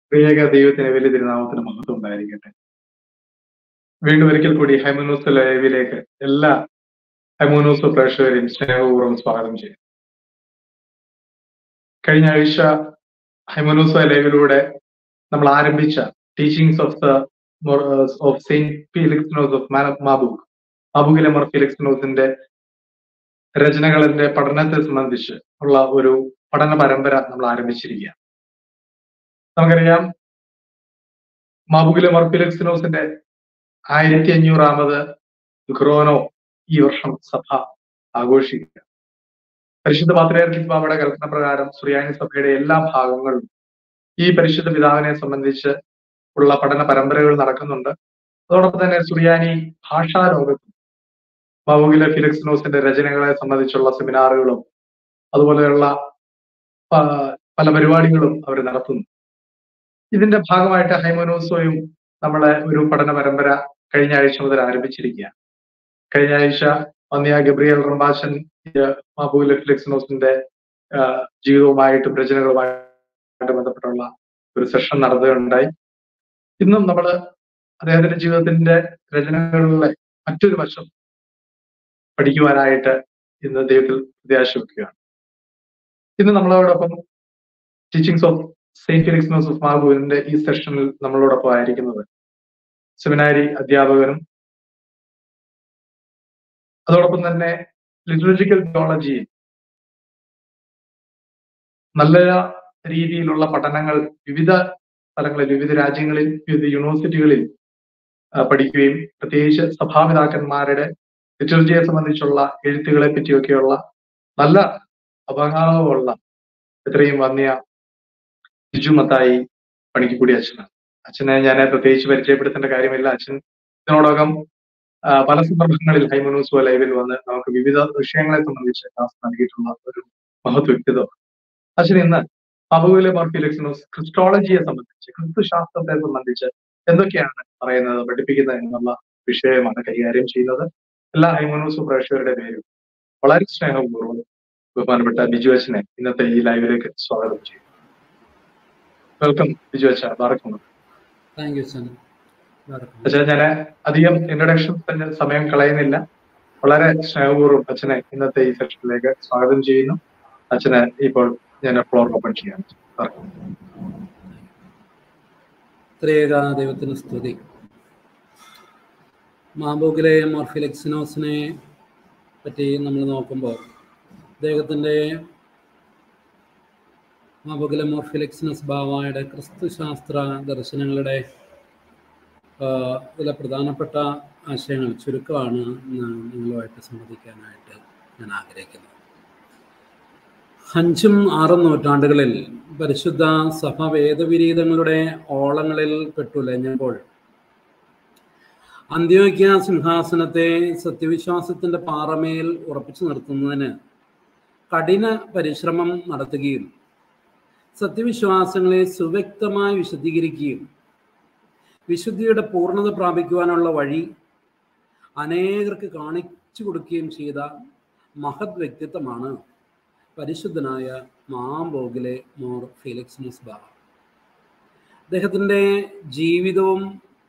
പ്രിയക ദൈവത്തിന് വലിയ തിരുനാമത്തിന് മഹത്വം ഉണ്ടായിരിക്കട്ടെ വീണ്ടും ഒരിക്കൽ കൂടി ഹൈമനൂസ് ലൈവിലേക്ക് എല്ലാ ഹൈമോനൂസ് പ്രേക്ഷകരെയും സ്നേഹപൂർവ്വം സ്വാഗതം ചെയ്യും കഴിഞ്ഞ ആഴ്ച ഹൈമനൂസ് ലൈവിലൂടെ നമ്മൾ ആരംഭിച്ച teachings of the of saint Philoxenos of Mabbug മാബുക്കിലെ മർ ഫീലിക്സ് നോസിന്റെ രചനകളിന്റെ പഠനത്തെ സംബന്ധിച്ച് ഉള്ള ഒരു പഠന പരമ്പര നമ്മൾ ആരംഭിച്ചിരിക്കുക നമുക്കറിയാം മാബുക്കിലെ മർ ഫീലിക്സ് നോസിന്റെ ആയിരത്തി അഞ്ഞൂറാമത് ഖുറോനോ ഈ വർഷം സഭ ആഘോഷിക്കുക പരിശുദ്ധ പാത്രിയാർക്കിസ് ബാബയുടെ കൽപ്പന പ്രകാരം സുറിയാനി സഭയുടെ എല്ലാ ഭാഗങ്ങളും ഈ പരിശുദ്ധ പിതാവിനെ സംബന്ധിച്ച് ഉള്ള പഠന പരമ്പരകൾ നടക്കുന്നുണ്ട് അതോടൊപ്പം തന്നെ സുറിയാനി ഭാഷാ ലോകത്ത് ബാബുഗിലെ ഫിലിക്സിനോസിന്റെ രചനകളെ സംബന്ധിച്ചുള്ള സെമിനാറുകളും അതുപോലെയുള്ള പല പരിപാടികളും അവർ നടത്തുന്നു ഇതിന്റെ ഭാഗമായിട്ട് ഹൈമോനോസോയും നമ്മളെ ഒരു പഠന പരമ്പര കഴിഞ്ഞ ആഴ്ച മുതൽ ആരംഭിച്ചിരിക്കുക കഴിഞ്ഞ ആഴ്ച വന്നിയ ഗബ്രിയൽ റംബാശൻ മാബുലെ ഫിലിക്സിനോസിന്റെ ജീവിതവുമായിട്ടും രചനകളുമായിട്ട് ബന്ധപ്പെട്ടുള്ള ഒരു സെഷൻ നടത്തുകയുണ്ടായി ഇന്നും നമ്മൾ അദ്ദേഹത്തിന്റെ ജീവിതത്തിന്റെ രചനകളിലെ മറ്റൊരു വശം പഠിക്കുവാനായിട്ട് ഇന്ന് ദൈവത്തിൽ പ്രത്യാശ വെക്കുകയാണ് ഇന്ന് നമ്മളോടൊപ്പം teachings of saint Philoxenos of മാബുവിന്റെ ഈ സെഷനിൽ നമ്മളോടൊപ്പം ആയിരിക്കുന്നത് സെമിനാരി അധ്യാപകനും അതോടൊപ്പം തന്നെ ലിറ്ററജിക്കൽ തിയോളജിയിൽ നല്ല രീതിയിലുള്ള പഠനങ്ങൾ വിവിധ സ്ഥലങ്ങളിൽ വിവിധ രാജ്യങ്ങളിൽ വിവിധ യൂണിവേഴ്സിറ്റികളിൽ പഠിക്കുകയും പ്രത്യേകിച്ച് സഭാപിതാക്കന്മാരുടെ ലിറ്ററജിയെ സംബന്ധിച്ചുള്ള എഴുത്തുകളെ പറ്റിയൊക്കെയുള്ള നല്ല അപകാരമുള്ള എത്രയും വന്നിയ ബിജുമത്തായി പണിക്കുകൂടി അച്ഛനാണ് അച്ഛനെ ഞാൻ പ്രത്യേകിച്ച് പരിചയപ്പെടുത്തേണ്ട കാര്യമില്ല അച്ഛൻ ഇതിനോടകം പല സന്ദർഭങ്ങളിൽ ഹൈമനൂസ് ലൈവിൽ വന്ന് നമുക്ക് വിവിധ വിഷയങ്ങളെ സംബന്ധിച്ച് ക്ലാസ് നൽകിയിട്ടുള്ള ഒരു മഹത് വ്യക്തിത്വം അച്ഛൻ ഇന്ന് അബുവിലെ മർഫിലക്സിനോസ് ക്രിസ്റ്റോളജിയെ സംബന്ധിച്ച് ക്രിസ്തുശാസ്ത്രത്തെ സംബന്ധിച്ച് എന്തൊക്കെയാണ് പറയുന്നത് പഠിപ്പിക്കുന്നത് എന്നുള്ള വിഷയമാണ് കൈകാര്യം ചെയ്യുന്നത് എല്ലാ ഹൈമനൂസ് പ്രേക്ഷകരുടെ പേരും വളരെ സ്നേഹപൂർവ്വം ബഹുമാനപ്പെട്ട ബിജു അച്ഛനെ ഇന്നത്തെ ഈ ലൈവിലേക്ക് സ്വാഗതം ചെയ്യും വെൽക്കം ബിജു അച്ഛ ബാറക്കുന്നു താങ്ക് യു സൺ അച്ഛൻ ഞാൻ അധികം ഇൻട്രൊഡക്ഷൻ തന്നെ സമയം കളയുന്നില്ല വളരെ സ്നേഹപൂർവ്വം അച്ഛനെ ഇന്നത്തെ ഈ സെഷനിലേക്ക് സ്വാഗതം ചെയ്യുന്നു അച്ഛനെ ഇപ്പോൾ ഞാൻ ഫ്ലോർ ഓപ്പൺ ചെയ്യാൻ ത്രിയേക ദൈവത്തിന് സ്തുതി മാബൂക്കിലെ മോർഫിലെക്സിനോസിനെ പറ്റി നമ്മൾ നോക്കുമ്പോൾ അദ്ദേഹത്തിൻ്റെ മാബൂക്കിലെ മോർഫിലെക്സിനസ് ബാവായുടെ ക്രിസ്തുശാസ്ത്ര ദർശനങ്ങളുടെ ചില പ്രധാനപ്പെട്ട ആശയങ്ങൾ ചുരുക്കമാണ് നിങ്ങളുമായിട്ട് സംവദിക്കാനായിട്ട് ഞാൻ ആഗ്രഹിക്കുന്നത് അഞ്ചും ആറും നൂറ്റാണ്ടുകളിൽ പരിശുദ്ധ സഭ വേദവിരീതങ്ങളുടെ ഓളങ്ങളിൽ പെട്ടുലഞ്ഞപ്പോൾ അന്ത്യോക്യ സിംഹാസനത്തെ സത്യവിശ്വാസത്തിന്റെ പാറമേൽ ഉറപ്പിച്ചു നിർത്തുന്നതിന് കഠിന പരിശ്രമം നടത്തുകയും സത്യവിശ്വാസങ്ങളെ സുവ്യക്തമായി വിശദീകരിക്കുകയും വിശുദ്ധിയുടെ പൂർണ്ണത പ്രാപിക്കുവാനുള്ള വഴി അനേകർക്ക് കാണിച്ചു കൊടുക്കുകയും ചെയ്ത മഹത് വ്യക്തിത്വമാണ് പരിശുദ്ധനായ മാംബോഗിലെ മോർ ഫിലിക്സ് മുസ്ബ അദ്ദേഹത്തിൻ്റെ ജീവിതവും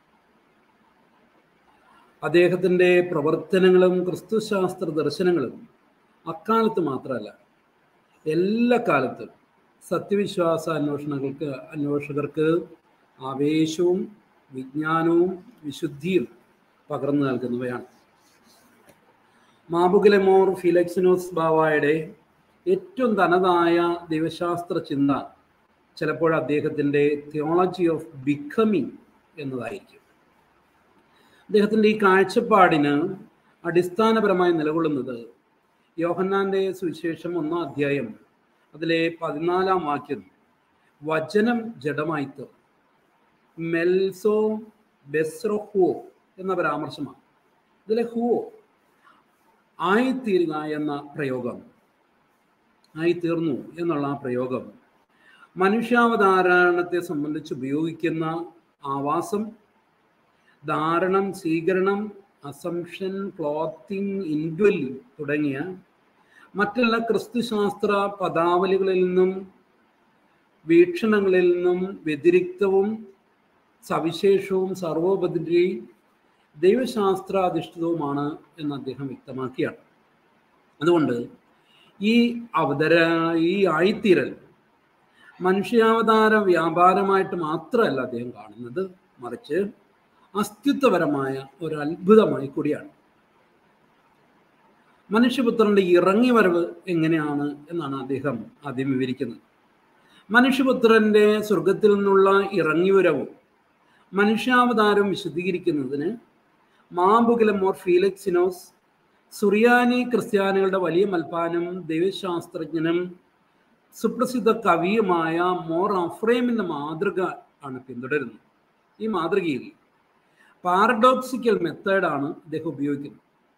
അദ്ദേഹത്തിൻ്റെ പ്രവർത്തനങ്ങളും ക്രിസ്തുശാസ്ത്ര ദർശനങ്ങളും അക്കാലത്ത് മാത്രമല്ല എല്ലാ കാലത്തും സത്യവിശ്വാസ അന്വേഷണങ്ങൾക്ക് അന്വേഷകർക്ക് ആവേശവും വിജ്ഞാനവും വിശുദ്ധിയും പകർന്നു നൽകുന്നവയാണ് മാബുഗിലെ മോർ ഫിലക്സിനോസ് ബാവായുടെ ഏറ്റവും തനതായ ദൈവശാസ്ത്ര ചിന്ത ചിലപ്പോൾ അദ്ദേഹത്തിൻ്റെ തിയോളജി ഓഫ് ബിക്കമിങ് എന്നതായിരിക്കും അദ്ദേഹത്തിൻ്റെ ഈ കാഴ്ചപ്പാടിന് അടിസ്ഥാനപരമായി നിലകൊള്ളുന്നത് യോഹന്നാൻ്റെ സുവിശേഷം ഒന്നാം അധ്യായം അതിലെ പതിനാലാം വാക്യം വചനം ജഡമായിത്തോ മെൽസോ ബെസ്രോ ഹുവോ എന്ന പരാമർശമാണ് ഇതിലെ ഹുവോ ആയിത്തീരുക എന്ന പ്രയോഗം ആയിത്തീർന്നു എന്നുള്ള ആ പ്രയോഗം മനുഷ്യാവതാരണത്തെ സംബന്ധിച്ച് ഉപയോഗിക്കുന്ന ആവാസം ധാരണം സ്വീകരണം അസംഷൻ ക്ലോത്തിങ് ഇൻഡ്വല്ലിംഗ് തുടങ്ങിയ മറ്റുള്ള ക്രിസ്തുശാസ്ത്ര പദാവലികളിൽ നിന്നും വീക്ഷണങ്ങളിൽ നിന്നും വ്യതിരിക്തവും സവിശേഷവും സർവോപരി ദൈവശാസ്ത്രാധിഷ്ഠിതവുമാണ് എന്ന് അദ്ദേഹം വ്യക്തമാക്കിയാണ് അതുകൊണ്ട് ഈ അവതര ഈ ആയിത്തീരൽ മനുഷ്യാവതാര വ്യാപാരമായിട്ട് മാത്രമല്ല അദ്ദേഹം കാണുന്നത് മറിച്ച് അസ്തിത്വപരമായ ഒരു അത്ഭുതമായി കൂടിയാണ് മനുഷ്യപുത്രന്റെ ഇറങ്ങി വരവ് എങ്ങനെയാണ് എന്നാണ് അദ്ദേഹം ആദ്യം വിവരിക്കുന്നത് മനുഷ്യപുത്രന്റെ സ്വർഗത്തിൽ നിന്നുള്ള ഇറങ്ങിവരവും മനുഷ്യാവതാരം വിശദീകരിക്കുന്നതിന് മാമ്പുകില മോർ ഫീലക്സിനോസ് സുറിയാനി ക്രിസ്ത്യാനികളുടെ വലിയ മൽപ്പാനും ദൈവശാസ്ത്രജ്ഞനും സുപ്രസിദ്ധ കവിയുമായ മോർ അഫ്രേമിന്റെ മാതൃക ആണ് പിന്തുടരുന്നത് ഈ മാതൃകയിൽ പാരഡോക്സിക്കൽ മെത്തേഡാണ് അദ്ദേഹം ഉപയോഗിക്കുന്നത്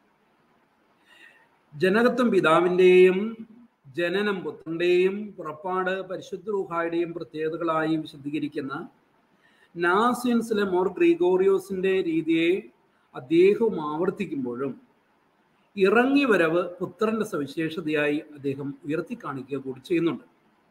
ജനകത്വം പിതാവിൻ്റെയും ജനനം പുത്രൻ്റെയും പുറപ്പാട് പരിശുദ്ധ റൂഹായുടെയും പ്രത്യേകതകളായി വിശദീകരിക്കുന്ന നാസിയൻസിലെ മോർ ഗ്രിഗോറിയോസിന്റെ രീതിയെ അദ്ദേഹവും ആവർത്തിക്കുമ്പോഴും ഇറങ്ങി വരവ് പുത്രന്റെ സവിശേഷതയായി അദ്ദേഹം ഉയർത്തി കാണിക്കുക കൂടി ചെയ്യുന്നുണ്ട്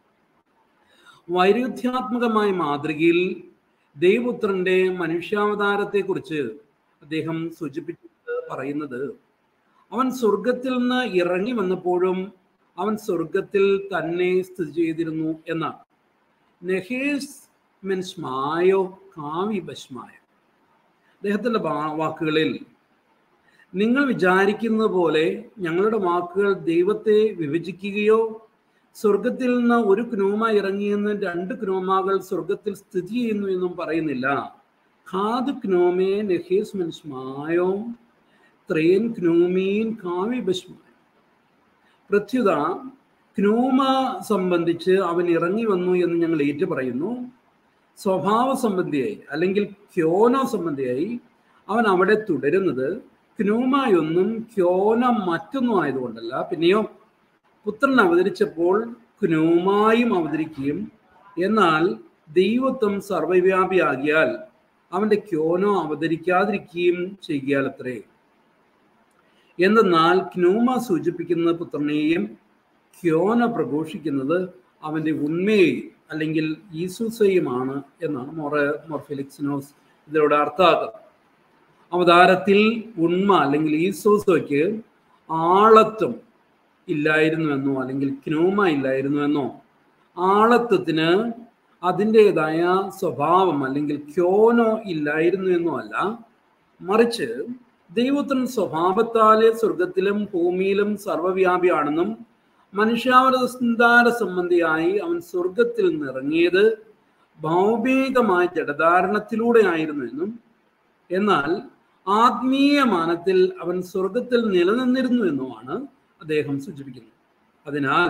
വൈരുദ്ധ്യാത്മകമായ മാതൃകയിൽ ദൈവപുത്രന്റെ മനുഷ്യാവതാരത്തെക്കുറിച്ച് അദ്ദേഹം സൂചിപ്പിച്ചിട്ട് പറയുന്നത് അവൻ സ്വർഗത്തിൽ നിന്ന് ഇറങ്ങി വന്നപ്പോഴും അവൻ സ്വർഗത്തിൽ തന്നെ സ്ഥിതി ചെയ്തിരുന്നു എന്നാണ് നെഹേസ് മീൻസ് മായോ കാവി ബശ്മായ അദ്ദേഹത്തിന്റെ വാക്കുകളിൽ നിങ്ങൾ വിചാരിക്കുന്നത് പോലെ ഞങ്ങളുടെ വാക്കുകൾ ദൈവത്തെ വിഭജിക്കുകയോ സ്വർഗത്തിൽ നിന്ന് ഒരു ക്നോമ ഇറങ്ങിയെന്ന് രണ്ട് ക്നോമകൾ സ്വർഗത്തിൽ സ്ഥിതി ചെയ്യുന്നു എന്നും പറയുന്നില്ല ഖാദ് ക്നോമേ നെഹീസ് മൻസ്മായോ ത്രേൻ ക്നോമീൻ കാവി ബശ്മായ പ്രത്യുത ക്നോമ സംബന്ധിച്ച് അവൻ ഇറങ്ങി വന്നു എന്ന് ഞങ്ങൾ ഏറ്റു പറയുന്നു സ്വഭാവ സംബന്ധിയായി അല്ലെങ്കിൽ ക്യോന സംബന്ധിയായി അവൻ അവിടെ തുടരുന്നത് ക്നൂമായൊന്നും ക്യോന മറ്റൊന്നും ആയതുകൊണ്ടല്ല പിന്നെയോ പുത്രൻ അവതരിച്ചപ്പോൾ ക്നൂമായും അവതരിക്കുകയും എന്നാൽ ദൈവത്വം സർവവ്യാപിയാകിയാൽ അവന്റെ ക്യോനോ അവതരിക്കാതിരിക്കുകയും ചെയ്യാൽ അത്രേ എന്തെന്നാൽ ക്നൂമ സൂചിപ്പിക്കുന്ന പുത്രനെയും ക്യോന പ്രഘോഷിക്കുന്നത് അവന്റെ ഉണ്മയെയും അല്ലെങ്കിൽ ഈസൂസയുമാണ് എന്നാണ് മൊറ മൊർഫിലിക്സിനോസ് ഇതിലൂടെ അർത്ഥാക്കുന്നത് അവതാരത്തിൽ ഉണ്മ അല്ലെങ്കിൽ ഈസോസോയ്ക്ക് ആളത്വം ഇല്ലായിരുന്നുവെന്നോ അല്ലെങ്കിൽ ക്നൂമ ഇല്ലായിരുന്നുവെന്നോ ആളത്വത്തിന് അതിൻ്റെതായ സ്വഭാവം അല്ലെങ്കിൽ ക്യോനോ ഇല്ലായിരുന്നു എന്നോ അല്ല മറിച്ച് ദൈവത്തിന് സ്വഭാവത്താലെ സ്വർഗത്തിലും ഭൂമിയിലും സർവവ്യാപിയാണെന്നും മനുഷ്യാവതാര സംബന്ധിയായി അവൻ സ്വർഗത്തിൽ നിറങ്ങിയത് ഭൗമികമായ ജഡധാരണത്തിലൂടെ ആയിരുന്നു എന്നും എന്നാൽ ആത്മീയ മാനത്തിൽ അവൻ സ്വർഗത്തിൽ നിലനിന്നിരുന്നു എന്നുമാണ് അദ്ദേഹം സൂചിപ്പിക്കുന്നത് അതിനാൽ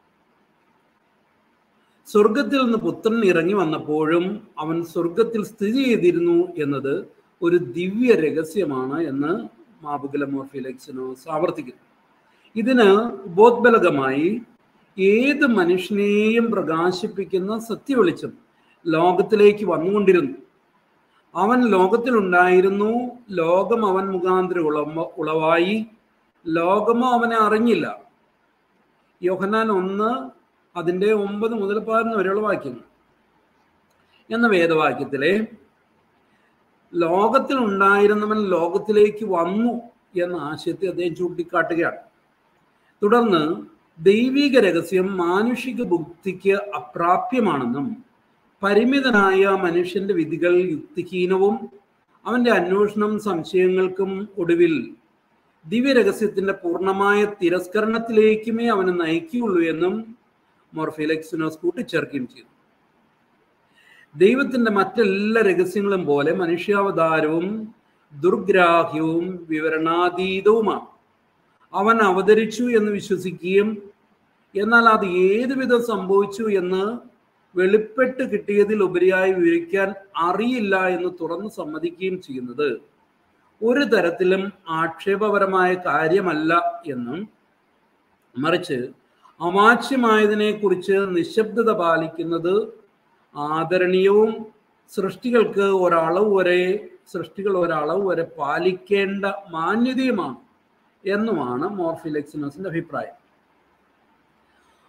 സ്വർഗത്തിൽ നിന്ന് പുത്രൻ ഇറങ്ങി വന്നപ്പോഴും അവൻ സ്വർഗത്തിൽ സ്ഥിതി ചെയ്തിരുന്നു എന്നത് ഒരു ദിവ്യ രഹസ്യമാണ് എന്ന് മാബുഗല മോർഫിലെക്സിനോസ് ആവർത്തിക്കുന്നു ഇതിന് ഉപോദ്ബലകമായി ഏത് മനുഷ്യനെയും പ്രകാശിപ്പിക്കുന്ന സത്യവെളിച്ചം ലോകത്തിലേക്ക് വന്നുകൊണ്ടിരുന്നു അവൻ ലോകത്തിലുണ്ടായിരുന്നു ലോകം അവൻ മുഖാന്തരം ഉളമ ഉളവായി ലോകമോ അവനെ അറിഞ്ഞില്ല യോഹന്നാൻ ഒന്ന് അതിൻ്റെ ഒമ്പത് മുതൽ പതിനൊന്ന് വരെയുള്ള വാക്യങ്ങൾ എന്ന വേദവാക്യത്തിലെ ലോകത്തിൽ ഉണ്ടായിരുന്നവൻ ലോകത്തിലേക്ക് വന്നു എന്ന ആശയത്തെ അദ്ദേഹം ചൂണ്ടിക്കാട്ടുകയാണ് തുടർന്ന് ദൈവിക രഹസ്യം മാനുഷിക ബുദ്ധിക്ക് അപ്രാപ്യമാണെന്നും പരിമിതനായ മനുഷ്യന്റെ വിധികൾ യുക്തിഹീനവും അവന്റെ അന്വേഷണം സംശയങ്ങൾക്കും ഒടുവിൽ ദിവ്യരഹസ്യത്തിന്റെ പൂർണ്ണമായ തിരസ്കരണത്തിലേക്കുമേ അവനെ നയിക്കുകയുള്ളൂ എന്നും മൊർഫിലെക്സിനോസ് കൂട്ടിച്ചേർക്കുകയും ചെയ്തു ദൈവത്തിന്റെ മറ്റെല്ലാ രഹസ്യങ്ങളും പോലെ മനുഷ്യാവതാരവും ദുർഗ്രാഹ്യവും വിവരണാതീതവുമാണ് അവൻ അവതരിച്ചു എന്ന് വിശ്വസിക്കുകയും എന്നാൽ അത് ഏതുവിധം സംഭവിച്ചു എന്ന് വെളിപ്പെട്ട് കിട്ടിയതിൽ ഉപരിയായി വിവരിക്കാൻ അറിയില്ല എന്ന് തുറന്നു സമ്മതിക്കുകയും ചെയ്യുന്നത് ഒരു തരത്തിലും ആക്ഷേപപരമായ കാര്യമല്ല എന്നും മറിച്ച് അവാച്യമായതിനെ കുറിച്ച് നിശബ്ദത പാലിക്കുന്നത് ആദരണീയവും സൃഷ്ടികൾക്ക് ഒരളവ് വരെ സൃഷ്ടികൾ ഒരളവ് വരെ പാലിക്കേണ്ട മാന്യതയുമാണ് എന്നുമാണ് മോർഫിലെക്സിനോസിന്റെ അഭിപ്രായം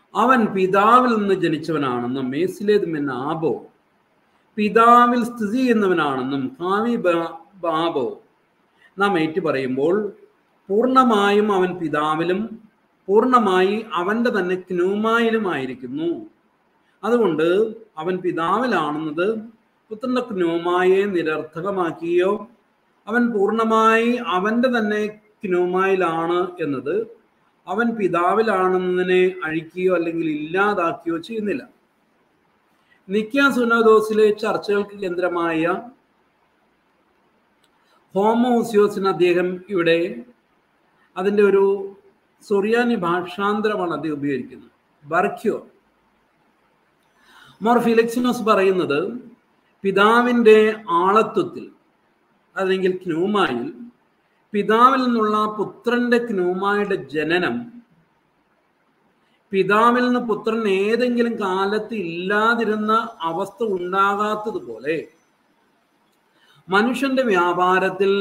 അവൻ പിതാവിൽ നിന്ന് ജനിച്ചവനാണെന്നും മേസിലേത് മെൻ ആബോ പിതാവിൽ സ്ഥിതി ചെയ്യുന്നവനാണെന്നും കാവി ബാബോ നാം ഏറ്റു പറയുമ്പോൾ പൂർണ്ണമായും അവൻ പിതാവിലും പൂർണ്ണമായി അവൻ്റെ തന്നെ ക്നൂമായിലുമായിരിക്കുന്നു അതുകൊണ്ട് അവൻ പിതാവിലാണെന്നത് പുത്രന്റെ ക്നൂമായെ നിരർത്ഥകമാക്കിയോ അവൻ പൂർണ്ണമായി അവൻ്റെ തന്നെ ക്നൂമായിലാണ് എന്നത് അവൻ പിതാവിലാണെന്നതിനെ അഴിക്കുകയോ അല്ലെങ്കിൽ ഇല്ലാതാക്കുകയോ ചെയ്യുന്നില്ല നിക്ക സുനദോസിലെ ചർച്ചകൾക്ക് കേന്ദ്രമായ ഹോമോസിയോസിന് അദ്ദേഹം ഇവിടെ അതിൻ്റെ ഒരു സൊറിയാനി ഭാഷാന്തരമാണ് അദ്ദേഹം ഉപയോഗിക്കുന്നത് ബർക്യോ മോർ ഫിലിക്സിനോസ് പറയുന്നത് പിതാവിൻ്റെ ആളത്വത്തിൽ അല്ലെങ്കിൽ ക്നൂമായിൽ പിതാവിൽ നിന്നുള്ള പുത്രന്റെ ക്നൂമായുടെ ജനനം പിതാവിൽ നിന്ന് പുത്രൻ ഏതെങ്കിലും കാലത്ത് ഇല്ലാതിരുന്ന അവസ്ഥ ഉണ്ടാകാത്തതുപോലെ മനുഷ്യന്റെ വ്യാപാരത്തിൽ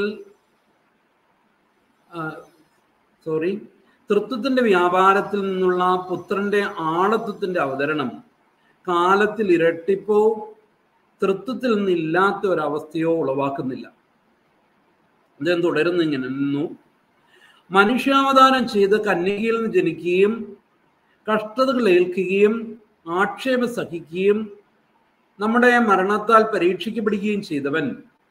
സോറി തൃത്വത്തിന്റെ വ്യാപാരത്തിൽ നിന്നുള്ള പുത്രന്റെ ആളത്വത്തിന്റെ അവതരണം കാലത്തിൽ ഇരട്ടിപ്പോ തൃത്വത്തിൽ നിന്നില്ലാത്ത ഒരവസ്ഥയോ ഉളവാക്കുന്നില്ല അദ്ദേഹം തുടരുന്നു ഇങ്ങനെ നിന്നു മനുഷ്യാവതാരം ചെയ്ത് കന്യകയിൽ നിന്ന് ജനിക്കുകയും കഷ്ടതകൾ ഏൽക്കുകയും ആക്ഷേപം സഹിക്കുകയും നമ്മുടെ മരണത്താൽ പരീക്ഷിക്കപ്പെടുകയും ചെയ്തവൻ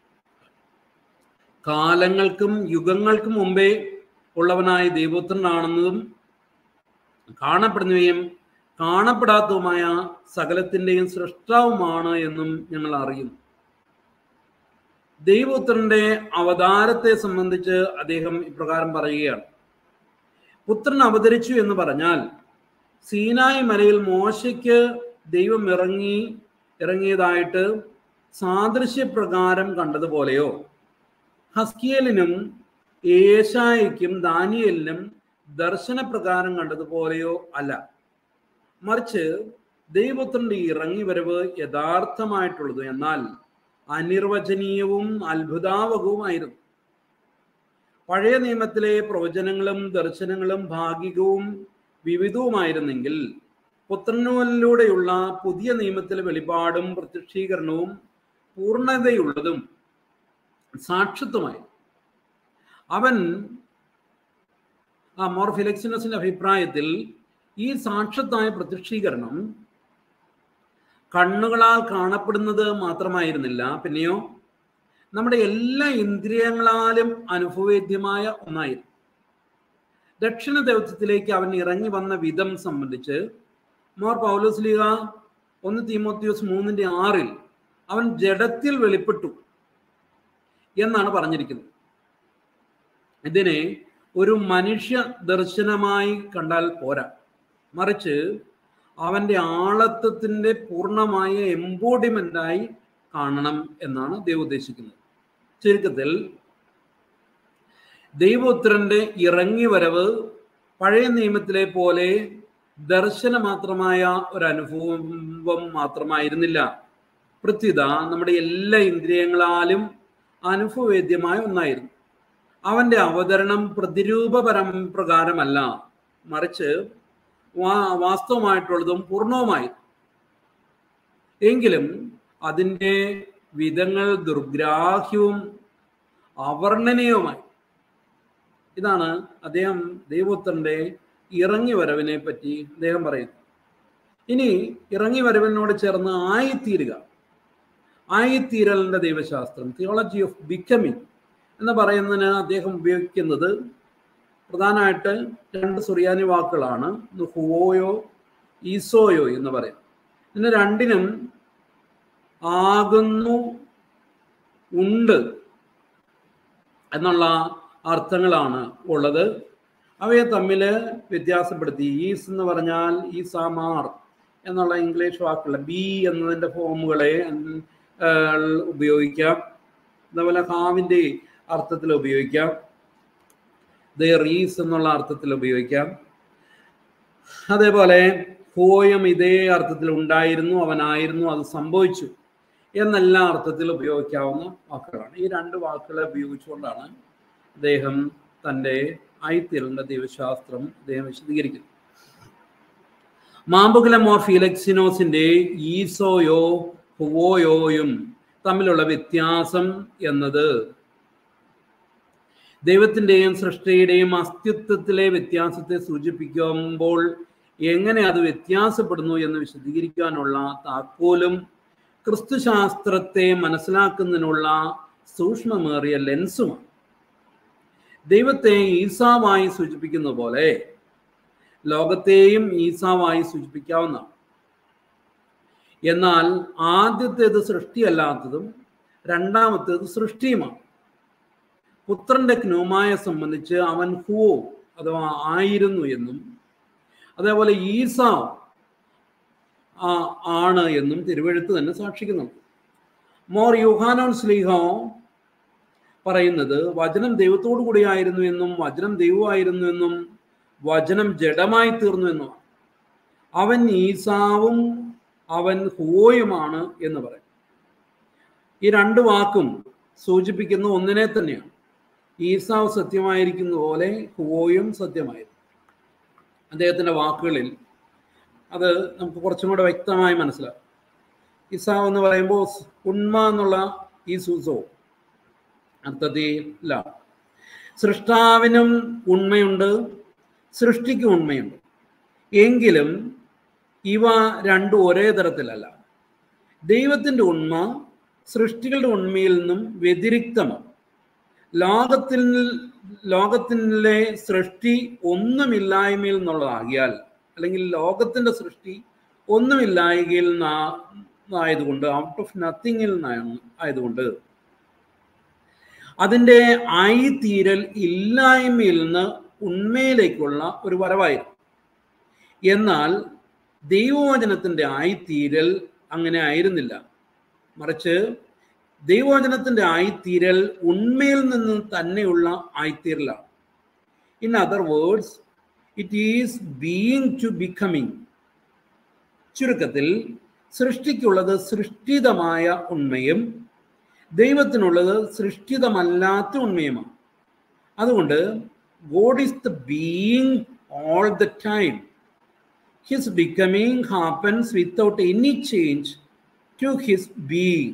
കാലങ്ങൾക്കും യുഗങ്ങൾക്കും മുമ്പേ ഉള്ളവനായ ദൈവപുത്രനാണെന്നതും കാണപ്പെടുന്നവയും കാണപ്പെടാത്തതുമായ സകലത്തിൻ്റെയും സൃഷ്ടാവുമാണ് എന്നും ഞങ്ങൾ അറിയുന്നു ദൈവപുത്രന്റെ അവതാരത്തെ സംബന്ധിച്ച് അദ്ദേഹം ഇപ്രകാരം പറയുകയാണ് പുത്രൻ അവതരിച്ചു എന്ന് പറഞ്ഞാൽ സീനായി മലയിൽ മോശയ്ക്ക് ദൈവം ഇറങ്ങി ഇറങ്ങിയതായിട്ട് സാദൃശ്യപ്രകാരം കണ്ടതുപോലെയോ ഹസ്കിയലിനും ഏഷായിക്കും ദാനിയലിനും ദർശനപ്രകാരം കണ്ടതുപോലെയോ അല്ല മറിച്ച് ദൈവപുത്രന്റെ ഇറങ്ങി വരവ് യഥാർത്ഥമായിട്ടുള്ളത് എന്നാൽ അനിർവചനീയവും അത്ഭുതാവകവുമായിരുന്നു പഴയ നിയമത്തിലെ പ്രവചനങ്ങളും ദർശനങ്ങളും ഭാഗികവും വിവിധവുമായിരുന്നെങ്കിൽ പുത്രനിലൂടെയുള്ള പുതിയ നിയമത്തിലെ വെളിപാടും പ്രത്യക്ഷീകരണവും പൂർണ്ണതയുള്ളതും സാക്ഷിത്വമായി അവൻ ആ മോർ ഫിലക്സിനസിന്റെ അഭിപ്രായത്തിൽ ഈ സാക്ഷത്തായ പ്രത്യക്ഷീകരണം കണ്ണുകളാൽ കാണപ്പെടുന്നത് മാത്രമായിരുന്നില്ല പിന്നെയോ നമ്മുടെ എല്ലാ ഇന്ദ്രിയങ്ങളാലും അനുഭവേദ്യമായ ഒന്നായിരുന്നു ദക്ഷിണ ദൗത്യത്തിലേക്ക് അവൻ ഇറങ്ങി വന്ന വിധം സംബന്ധിച്ച് മോർ പൗലോസ്ലിക ഒന്ന് തീമോത്യോസ് മൂന്നിന്റെ ആറിൽ അവൻ ജഡത്തിൽ വെളിപ്പെട്ടു എന്നാണ് പറഞ്ഞിരിക്കുന്നത് ഇതിനെ ഒരു മനുഷ്യ ദർശനമായി കണ്ടാൽ പോരാ മറിച്ച് അവന്റെ ആളത്വത്തിന്റെ പൂർണ്ണമായ എംബോഡിമെന്റായി കാണണം എന്നാണ് ദൈവം ഉദ്ദേശിക്കുന്നത് ചുരുക്കത്തിൽ ദൈവപുത്രന്റെ ഇറങ്ങി വരവ് പഴയ നിയമത്തിലെ പോലെ ദർശന മാത്രമായ ഒരു അനുഭവം മാത്രമായിരുന്നില്ല പ്രത്യുത നമ്മുടെ എല്ലാ ഇന്ദ്രിയങ്ങളാലും അനുഭവവേദ്യമായ ഒന്നായിരുന്നു അവന്റെ അവതരണം പ്രതിരൂപപരം പ്രകാരമല്ല മറിച്ച് വാ വാസ്തവമായിട്ടുള്ളതും പൂർണ്ണവുമായി എങ്കിലും അതിൻ്റെ വിധങ്ങൾ ദുർഗ്രാഹ്യവും അവർണ്ണനീയവുമായി ഇതാണ് അദ്ദേഹം ദൈവപുത്രന്റെ ഇറങ്ങി വരവിനെ പറ്റി അദ്ദേഹം പറയുന്നു ഇനി ഇറങ്ങി വരവിനോട് ചേർന്ന് ആയിത്തീരുക ആയിത്തീരലിന്റെ ദൈവശാസ്ത്രം തിയോളജി ഓഫ് ബിക്കമിങ് എന്ന് പറയുന്നതിന് അദ്ദേഹം ഉപയോഗിക്കുന്നത് പ്രധാനമായിട്ട് രണ്ട് സുറിയാനി വാക്കുകളാണ് ഹുവോയോ ഈസോയോ എന്ന് പറയും ഇതിന് രണ്ടിനും ആകുന്നു ഉണ്ട് എന്നുള്ള അർത്ഥങ്ങളാണ് ഉള്ളത് അവയെ തമ്മിൽ വ്യത്യാസപ്പെടുത്തി ഈസ് എന്ന് പറഞ്ഞാൽ ഈസാമാർ എന്നുള്ള ഇംഗ്ലീഷ് വാക്കുകൾ ബി എന്നതിൻ്റെ ഫോമുകളെ ഉപയോഗിക്കാം അതുപോലെ ഹാവിൻ്റെ അർത്ഥത്തിൽ ഉപയോഗിക്കാം റീസ് എന്നുള്ള അർത്ഥത്തിൽ ഉപയോഗിക്കാം അതേപോലെ ഹോയം ഇതേ അർത്ഥത്തിൽ ഉണ്ടായിരുന്നു അവനായിരുന്നു അത് സംഭവിച്ചു എന്നെല്ലാ അർത്ഥത്തിൽ ഉപയോഗിക്കാവുന്ന വാക്കുകളാണ് ഈ രണ്ട് വാക്കുകളെ ഉപയോഗിച്ചുകൊണ്ടാണ് അദ്ദേഹം തൻ്റെ ആയിത്തീരലിൻ്റെ ദൈവശാസ്ത്രം അദ്ദേഹം വിശദീകരിക്കുന്നത് മാമ്പുകുലമോർ ഫീലക്സിനോസിന്റെ ഈസോയോ ഹുവോയോയും തമ്മിലുള്ള വ്യത്യാസം എന്നത് ദൈവത്തിൻ്റെയും സൃഷ്ടിയുടെയും അസ്തിത്വത്തിലെ വ്യത്യാസത്തെ സൂചിപ്പിക്കുമ്പോൾ എങ്ങനെ അത് വ്യത്യാസപ്പെടുന്നു എന്ന് വിശദീകരിക്കാനുള്ള താക്കോലും ക്രിസ്തുശാസ്ത്രത്തെ മനസ്സിലാക്കുന്നതിനുള്ള സൂക്ഷ്മമേറിയ ലെൻസുമാണ് ദൈവത്തെ ഈസാവായി സൂചിപ്പിക്കുന്ന പോലെ ലോകത്തെയും ഈസാവായി സൂചിപ്പിക്കാവുന്നതാണ് എന്നാൽ ആദ്യത്തേത് സൃഷ്ടിയല്ലാത്തതും രണ്ടാമത്തേത് സൃഷ്ടിയുമാണ് പുത്രന്റെ ജ്ഞൂമായ സംബന്ധിച്ച് അവൻ ഹൂ അഥവാ ആയിരുന്നു എന്നും അതേപോലെ ഈസാവ് ആണ് എന്നും തിരുവഴുത്ത് തന്നെ സാക്ഷിക്കുന്നുണ്ട് മോർ യുഹാനോൻ സ്ലീഹോ പറയുന്നത് വചനം ദൈവത്തോടു കൂടിയായിരുന്നു എന്നും വചനം ദൈവമായിരുന്നു എന്നും വചനം ജഡമായി തീർന്നു എന്നുമാണ് അവൻ ഈസാവും അവൻ ഹുവോയുമാണ് എന്ന് പറയും ഈ രണ്ട് വാക്കും സൂചിപ്പിക്കുന്ന ഒന്നിനെ തന്നെയാണ് ഈസാവ് സത്യമായിരിക്കുന്ന പോലെ ഹുവോയും സത്യമായിരുന്നു അദ്ദേഹത്തിൻ്റെ വാക്കുകളിൽ അത് നമുക്ക് കുറച്ചും കൂടെ വ്യക്തമായി മനസ്സിലാവും ഇസാവ് എന്ന് പറയുമ്പോൾ ഉണ്മ എന്നുള്ള ഈ സൂസോ അർത്ഥത്തില്ല സൃഷ്ടാവിനും ഉണ്മയുണ്ട് സൃഷ്ടിക്കും ഉണ്മയുണ്ട് എങ്കിലും ഇവ രണ്ടും ഒരേ തരത്തിലല്ല ദൈവത്തിൻ്റെ ഉണ്മ സൃഷ്ടികളുടെ ഉണ്മയിൽ നിന്നും വ്യതിരിക്തമാണ് ലോകത്തിൽ ലോകത്തിലെ സൃഷ്ടി ഒന്നുമില്ലായ്മയിൽ നിന്നുള്ളതാകിയാൽ അല്ലെങ്കിൽ ലോകത്തിന്റെ സൃഷ്ടി ഒന്നുമില്ലായ്കയിൽ നിന്നായതുകൊണ്ട് ഔട്ട് ഓഫ് നത്തിങ്ങിൽ ആയതുകൊണ്ട് അതിൻ്റെ ആയിത്തീരൽ ഇല്ലായ്മയിൽ നിന്ന് ഉണ്മയിലേക്കുള്ള ഒരു വരവായിരുന്നു എന്നാൽ ദൈവവചനത്തിൻ്റെ ആയിത്തീരൽ അങ്ങനെ ആയിരുന്നില്ല മറിച്ച് ദൈവവചനത്തിൻ്റെ ആയിത്തീരൽ ഉണ്മയിൽ നിന്ന് തന്നെയുള്ള ആയിത്തീരലാണ് in other words it is being to becoming ചുരുക്കത്തിൽ സൃഷ്ടിക്കുള്ളത് സൃഷ്ടിതമായ ഉണ്മയും ദൈവത്തിനുള്ളത് സൃഷ്ടിതമല്ലാത്ത ഉണ്മയുമാണ് അതുകൊണ്ട് God is the being all the time his becoming happens without any change to his being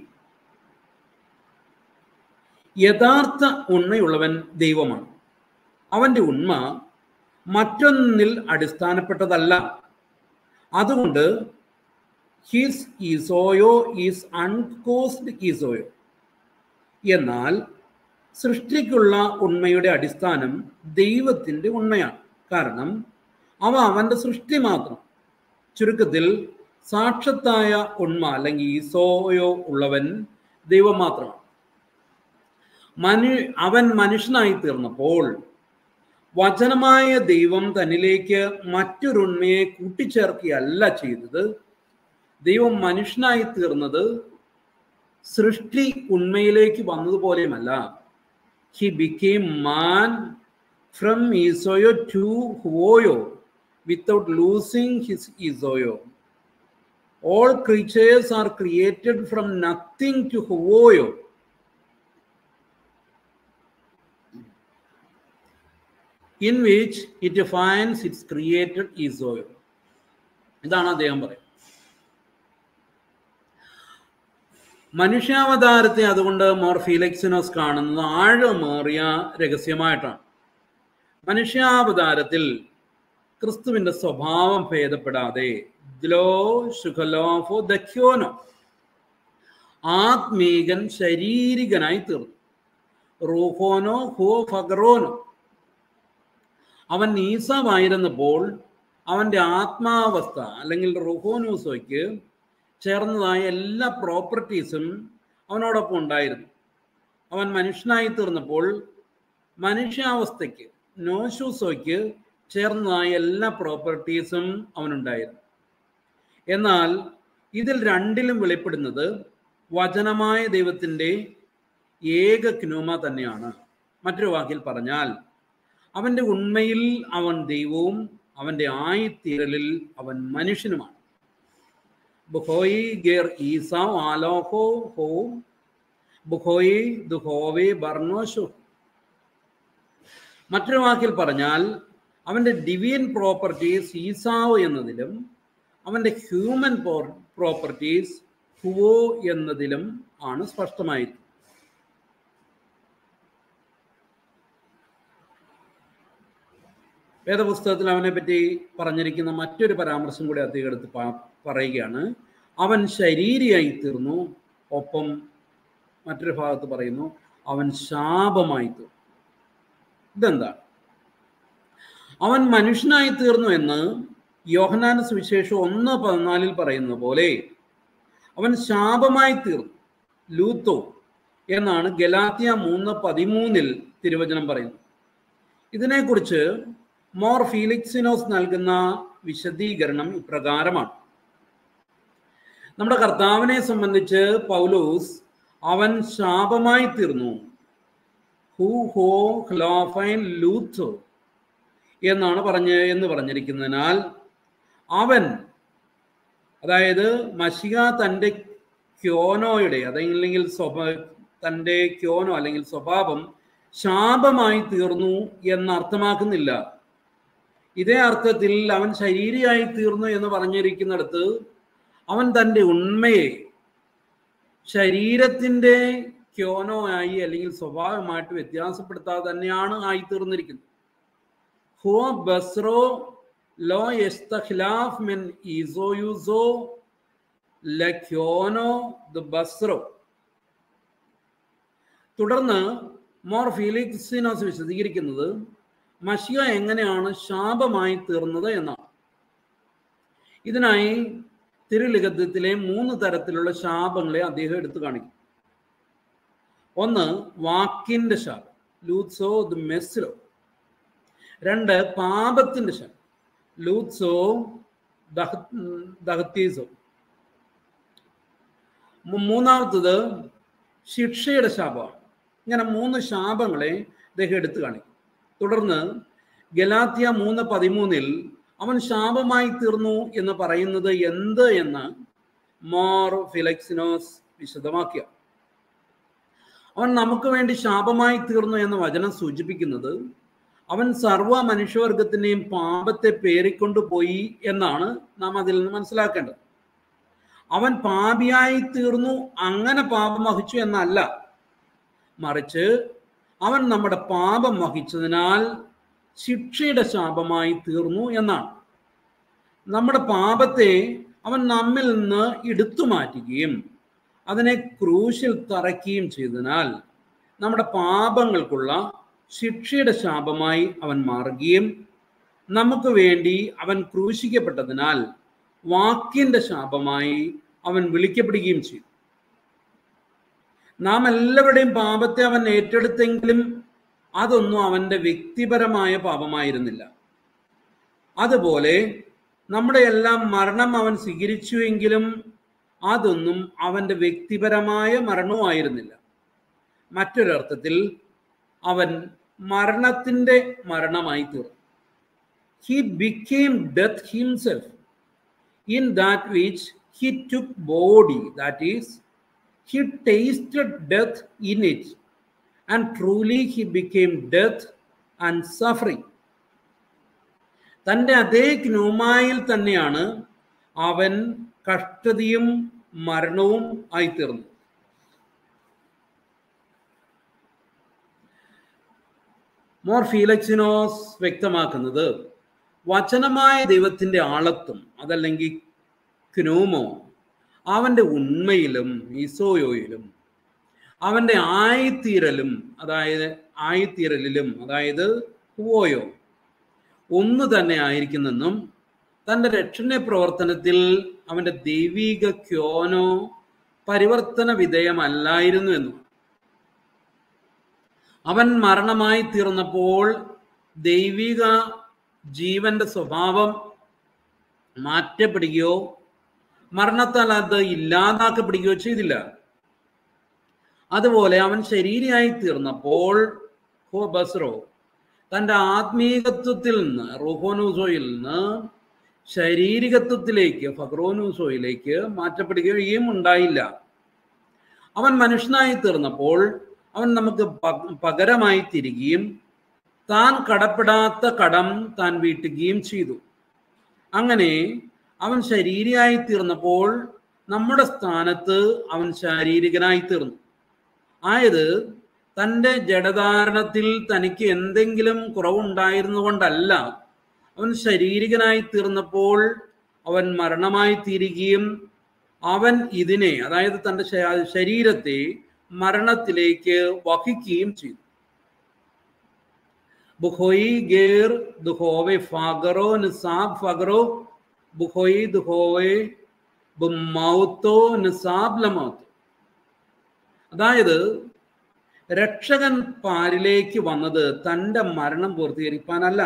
യഥാർത്ഥ ഉണ്മയുള്ളവൻ ദൈവമാണ് അവൻ്റെ ഉണ്മ മറ്റൊന്നിൽ അടിസ്ഥാനപ്പെട്ടതല്ല അതുകൊണ്ട് ഹിസ് ഈസോയോ ഈസ് അൺകോസ്ഡ് ഈസോയോ എന്നാൽ സൃഷ്ടിക്കുള്ള ഉണ്മയുടെ അടിസ്ഥാനം ദൈവത്തിൻ്റെ ഉണ്മയാണ് കാരണം അവ അവൻ്റെ സൃഷ്ടി മാത്രം ചുരുക്കത്തിൽ സാക്ഷത്തായ ഉണ്മ അല്ലെങ്കിൽ ഈസോയോ ഉള്ളവൻ ദൈവം മാത്രമാണ് മനു അവൻ മനുഷ്യനായി തീർന്നപ്പോൾ വചനമായ ദൈവം തന്നിലേക്ക് മറ്റൊരുണ്മയെ കൂട്ടിച്ചേർക്കുകയല്ല ചെയ്തത് ദൈവം മനുഷ്യനായി തീർന്നത് സൃഷ്ടി ഉണ്മയിലേക്ക് വന്നതുപോലെയുമല്ല ഹി ബിക്കെയിം മാൻ ഫ്രം ഈസോയോ ടു ഹുവോയോ വിത്തൗട്ട് ലൂസിങ് ഹിസ് ഈസോയോ all creatures are created from nothing to ഹുവോയോ in which it finds its created ഈസോയോ ഇതാണ് അദ്ദേഹം പറയുന്നത് മനുഷ്യാവതാരത്തെ അതുകൊണ്ട് മോർ ഫീലക്സിനോസ് കാണുന്നത് ആഴമേറിയ രഹസ്യമായിട്ടാണ് മനുഷ്യാവതാരത്തിൽ ക്രിസ്തുവിന്റെ സ്വഭാവം ഭേദപ്പെടാതെ ദ്ലോ ശുഖലോഫോ ദഖ്യോനോ ആത്മീകൻ ശരീരികനായി തീർന്നു റൂഹോനോ ഹോ ഫഗറോനോ അവൻ നീസമായിരുന്നപ്പോൾ അവൻ്റെ ആത്മാവസ്ഥ അല്ലെങ്കിൽ റുഹോനൂസോയ്ക്ക് ചേർന്നതായ എല്ലാ പ്രോപ്പർട്ടീസും അവനോടൊപ്പം ഉണ്ടായിരുന്നു അവൻ മനുഷ്യനായി തീർന്നപ്പോൾ മനുഷ്യാവസ്ഥയ്ക്ക് നോഷൂസോയ്ക്ക് ചേർന്നതായ എല്ലാ പ്രോപ്പർട്ടീസും അവനുണ്ടായിരുന്നു എന്നാൽ ഇതിൽ രണ്ടിലും വെളിപ്പെടുന്നത് വചനമായ ദൈവത്തിൻ്റെ ഏക ക്നൂമ തന്നെയാണ് മറ്റൊരു വാക്കിൽ പറഞ്ഞാൽ അവൻ്റെ ഉണ്മയിൽ അവൻ ദൈവവും അവൻ്റെ ആയിത്തീരലിൽ അവൻ മനുഷ്യനുമാണ് ബുഹോയി ഗേർ ഈസാവ് ആലോഹോ ഹോ ബുഹോയി ദുഹോവെ ബർണോഷു മറ്റൊരു വാക്കിൽ പറഞ്ഞാൽ അവൻ്റെ ഡിവിയൻ പ്രോപ്പർട്ടീസ് ഈസാവ് എന്നതിലും അവൻ്റെ ഹ്യൂമൻ പ്രോപ്പർട്ടീസ് ഹുവോ എന്നതിലും ആണ് സ്പഷ്ടമായത് വേദപുസ്തകത്തിൽ അവനെ പറ്റി പറഞ്ഞിരിക്കുന്ന മറ്റൊരു പരാമർശം കൂടി അദ്ദേഹം എടുത്ത് പറയുകയാണ് അവൻ ശരീരിയായി തീർന്നു ഒപ്പം മറ്റൊരു ഭാഗത്ത് പറയുന്നു അവൻ ശാപമായി തീർന്നു ഇതെന്താണ് അവൻ മനുഷ്യനായി തീർന്നു എന്ന് യോഹനാന സുവിശേഷം ഒന്ന് പതിനാലിൽ പറയുന്ന പോലെ അവൻ ശാപമായി തീർന്നു ലൂത്തോ എന്നാണ് ഗലാത്തിയ മൂന്ന് പതിമൂന്നിൽ തിരുവചനം പറയുന്നത് ഇതിനെക്കുറിച്ച് മോർ ഫീലിക്സിനോസ് നൽകുന്ന വിശദീകരണം ഇപ്രകാരമാണ് നമ്മുടെ കർത്താവിനെ സംബന്ധിച്ച് പൗലോസ് അവൻ ശാപമായി തീർന്നു ഹു ഹോ ഹ്ലോഫൈൻ ലൂത്തോ എന്നാണ് പറഞ്ഞ് എന്ന് പറഞ്ഞിരിക്കുന്നതിനാൽ അവൻ അതായത് മഷിക തൻ്റെ ക്യോനോയുടെ അതല്ലെങ്കിൽ സ്വഭാ തൻ്റെ ക്യോനോ അല്ലെങ്കിൽ സ്വഭാവം ശാപമായി തീർന്നു എന്ന് അർത്ഥമാക്കുന്നില്ല ഇതേ അർത്ഥത്തിൽ അവൻ ശരീരയായി തീർന്നു എന്ന് പറഞ്ഞിരിക്കുന്നിടത്ത് അവൻ തൻ്റെ ഉണ്മയെ ശരീരത്തിൻ്റെ ക്യോനോ ആയി അല്ലെങ്കിൽ സ്വഭാവമായിട്ട് വ്യത്യാസപ്പെടുത്താതെ തന്നെയാണ് ആയി തീർന്നിരിക്കുന്നത് ഹോ ബസ്രോ ലോ ഖിലാഫ് മെൻ ഈസോ യൂസോ ലക്യോനോ ദ ബസ്രോ തുടർന്ന് മോർ ഫീലിക്സിനോസ് വിശദീകരിക്കുന്നത് മഷിയ എങ്ങനെയാണ് ശാപമായി തീർന്നത് എന്നാണ് ഇതിനായി തിരുലിഖിതത്തിലെ മൂന്ന് തരത്തിലുള്ള ശാപങ്ങളെ അദ്ദേഹം എടുത്തു കാണിക്കും ഒന്ന് വാക്കിന്റെ ശാപം ലൂത്സോ ദ മെസ്സിലോ രണ്ട് പാപത്തിന്റെ ശാപം ലൂത്സോ ദഹത്തീസോ മൂന്നാമത്തത് ശിക്ഷയുടെ ശാപമാണ് ഇങ്ങനെ മൂന്ന് ശാപങ്ങളെ അദ്ദേഹം എടുത്തു കാണിക്കും തുടർന്ന് ഗലാത്തിയ മൂന്ന് പതിമൂന്നിൽ അവൻ ശാപമായി തീർന്നു എന്ന് പറയുന്നത് എന്ത് എന്ന് മോർ ഫിലക്സിനോസ് വിശദമാക്കിയ അവൻ നമുക്ക് വേണ്ടി ശാപമായി തീർന്നു എന്ന വചനം സൂചിപ്പിക്കുന്നത് അവൻ സർവ മനുഷ്യവർഗത്തിൻ്റെയും പാപത്തെ പേറിക്കൊണ്ടു പോയി എന്നാണ് നാം അതിൽ നിന്ന് മനസ്സിലാക്കേണ്ടത് അവൻ പാപിയായി തീർന്നു അങ്ങനെ പാപം വഹിച്ചു എന്നല്ല മറിച്ച് അവൻ നമ്മുടെ പാപം വഹിച്ചതിനാൽ ശിക്ഷയുടെ ശാപമായി തീർന്നു എന്നാണ് നമ്മുടെ പാപത്തെ അവൻ നമ്മിൽ നിന്ന് എടുത്തു മാറ്റുകയും അതിനെ ക്രൂശിൽ തറയ്ക്കുകയും ചെയ്തതിനാൽ നമ്മുടെ പാപങ്ങൾക്കുള്ള ശിക്ഷയുടെ ശാപമായി അവൻ മാറുകയും നമുക്ക് വേണ്ടി അവൻ ക്രൂശിക്കപ്പെട്ടതിനാൽ വാക്കിന്റെ ശാപമായി അവൻ വിളിക്കപ്പെടുകയും ചെയ്തു നാം എല്ലാവരുടെയും പാപത്തെ അവൻ ഏറ്റെടുത്തെങ്കിലും അതൊന്നും അവന്റെ വ്യക്തിപരമായ പാപമായിരുന്നില്ല അതുപോലെ നമ്മുടെ എല്ലാം മരണം അവൻ സ്വീകരിച്ചുവെങ്കിലും അതൊന്നും അവന്റെ വ്യക്തിപരമായ മരണവുമായിരുന്നില്ല മറ്റൊരർത്ഥത്തിൽ അവൻ മരണത്തിന്റെ മരണമായി തീർന്നു he became death himself in that which he took body that is he tasted death in it, and truly he became death and suffering. തൻ്റെ അതേ ഗ്നൂമായിൽ തന്നെയാണ് അവൻ കഷ്ടതയും മരണവും ആയിത്തീർന്നു മോർ ഫീലക്സിനോസ് വ്യക്തമാക്കുന്നത് വചനമായ ദൈവത്തിന്റെ ആളത്വം അതല്ലെങ്കിൽ ക്നൂമോ അവന്റെ ഉണ്മയിലും ഈസോയോയിലും അവന്റെ ആയിത്തീരലും അതായത് ആയിത്തീരലിലും അതായത് ഹുവോയോ ഒന്ന് തന്നെ ആയിരിക്കുന്നെന്നും തൻ്റെ രക്ഷണ പ്രവർത്തനത്തിൽ അവന്റെ ദൈവിക ക്യോനോ പരിവർത്തന വിധേയമല്ലായിരുന്നു എന്നും അവൻ മരണമായി തീർന്നപ്പോൾ ദൈവിക ജീവന്റെ സ്വഭാവം മാറ്റപ്പെടുകയോ മരണത്താൽ അത് ഇല്ലാതാക്കപ്പെടുകയോ ചെയ്തില്ല അതുപോലെ അവൻ ശരീരമായി തീർന്നപ്പോൾ ഹോ ബസ്രോ തൻ്റെ ആത്മീകത്വത്തിൽ നിന്ന് റുഹോനൂസോയിൽ നിന്ന് ശാരീരികത്വത്തിലേക്ക് ഫക്രോനൂസോയിലേക്ക് മാറ്റപ്പെടുകയും ഉണ്ടായില്ല അവൻ മനുഷ്യനായി തീർന്നപ്പോൾ അവൻ നമുക്ക് പകരമായി തിരികുകയും താൻ കടപ്പെടാത്ത കടം താൻ വീട്ടുകയും ചെയ്തു അങ്ങനെ അവൻ ശരീരിയായി തീർന്നപ്പോൾ നമ്മുടെ സ്ഥാനത്ത് അവൻ ശാരീരികനായി തീർന്നു ആയത് തൻ്റെ ജഡധാരണത്തിൽ തനിക്ക് എന്തെങ്കിലും കുറവുണ്ടായിരുന്നു കൊണ്ടല്ല അവൻ ശാരീരികനായി തീർന്നപ്പോൾ അവൻ മരണമായി തീരുകയും അവൻ ഇതിനെ അതായത് തൻ്റെ ശ- ശരീരത്തെ മരണത്തിലേക്ക് വഹിക്കുകയും ചെയ്തു ബുഹോയി ഗേർ ദുഹോവെ ഫാഗറോ നിസാബ് ഫഗറോ ബുഹോയി ദുഹോവെ ബുമൗത്തോ നിസാബ് ലമൗത്തോ അതായത് രക്ഷകൻ പാരിലേക്ക് വന്നത് തൻ്റെ മരണം പൂർത്തീകരിക്കാനല്ല